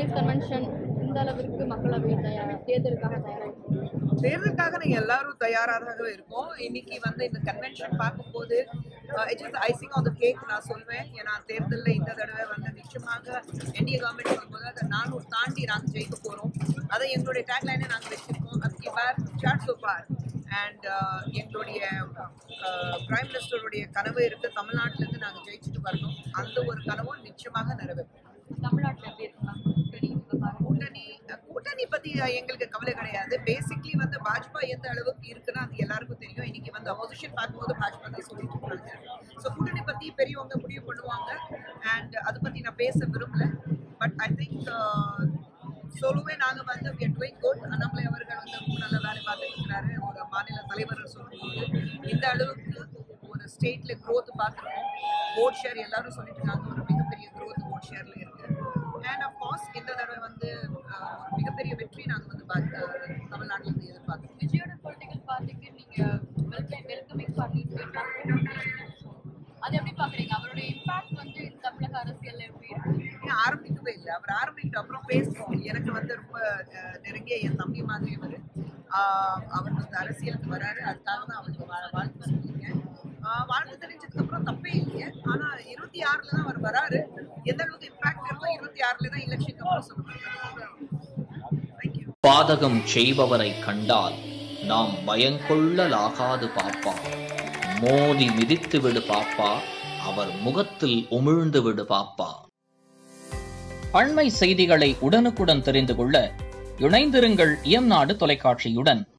days convention இந்த அளவிற்கு மக்களவை தயார் தேர்தலுக்காக தயாராக தேர்தலுக்காக நீங்க எல்லாரும் தயாராக இருக்கோம் இன்னைக்கு வந்து இந்த கன்வென்ஷன் பார்க்கும்போது it's icing on the cake நான் சொல்வேன் ஏன்னா தேர்தலில் இந்த தடவை வந்து நிச்சயமாக என்டிஏ கவர்மெண்ட் வரும்போது அதை நானூறு தாண்டி நாங்கள் ஜெயிக்க போகிறோம் அதை எங்களுடைய டேக்லைனே நாங்கள் வச்சிருக்கோம் அதுக்கு பார் சாட் சோ பார் அண்ட் எங்களுடைய பிரைம் மினிஸ்டருடைய கனவு இருக்கு தமிழ்நாட்டிலேருந்து நாங்கள் ஜெயிச்சுட்டு வரணும் அந்த ஒரு கனவும் நிச்சயமாக நிறைவேறும் தமிழ்நாட்டில் எப்படி இருக்கலாம் கூட்டணி விவகாரம் கூட்டணி கூட்டணி பத்தி எங்களுக்கு கவலை கிடையாது பேசிக்லி வந்து பாஜ்பா எந்த அளவுக்கு இருக்குன்னு அது எல்லாருக்கும் தெரியும் இன்னைக்கு வந்து அப்போசிஷன் பார்க்கும்போது பாஜ்பா தான் சொல்லிட்டு இருக்காங்க ஸோ கூட்டணி பத்தி பெரியவங்க முடிவு பண்ணுவாங்க அண்ட் அதை பத்தி நான் பேச விரும்பல பட் ஐ திங்க் சொல்லுவே நாங்கள் வந்து we are doing good Annamalai அவர்கள் வந்து ரொம்ப நல்ல வேலை பார்த்துட்டு இருக்கிறாரு ஒரு மாநில தலைவர் சொல்லும்போது இந்த அளவுக்கு ஒரு ஸ்டேட்ல growth பார்த்துருக்கோம் ஓட் ஷேர் எல்லாரும் சொல்லிட்டு இருக்காங்க ஒரு மிகப்பெரிய growth ஓட் ஷேர்ல இருக்கு அண்ட் அஃப்கோர்ஸ் இந்த தடவை வந்து அஹ், ஒரு மிகப்பெரிய வெற்றி நாங்கள் வந்து பார்த்து தமிழ்நாட்டில் இருந்து எதிர்பார்க்கிறோம் விஜயோட பொலிட்டிக்கல் பார்ட்டிக்கு நீங்க வெல்கம் வெல்கமிங் பார்ட்டி அது எப்படி பாக்குறீங்க அவருடைய இம்பாக்ட் வந்து தமிழக அரசியல்ல எப்படி இருக்கு இன்னும் ஆரம்பிக்கவே இல்லை அவர் ஆரம்பிக்கிட்ட அப்புறம் பேசுவோம் எனக்கு வந்து ரொம்ப அஹ், நெருங்கிய என் தம்பி மாதிரி அவர் அவர் வந்து அரசியலுக்கு வராரு அதுக்காக தான் அவருக்கு வா- வாழ்த்து சொல்லியிருக்கேன் ஆஹ், வாழ்த்து தெரிஞ்சதுக்கு அப்புறம் தப்பே இல்லையே ஆனா இருபத்தி ஆறுல தான் அவர் வராரு எந்த அளவுக்கு இம்பாக்ட் இருக்கோ இருபத்தி ஆறுல தான் எலெக்ஷனுக்கு அப்புறம் சொல்லுவாங்க தேங்க்யூ பாதகம் செய்பவரை கண்டால் நாம் பயங்கொள்ளலாகாது பாப்பா மோதி மிதித்து விடு பாப்பா அவர் முகத்தில் உமிழ்ந்து விடு பாப்பா அண்மை செய்திகளை உடனுக்குடன் தெரிந்து கொள்ள இணைந்திருங்கள் எம் நாடு தொலைக்காட்சியுடன்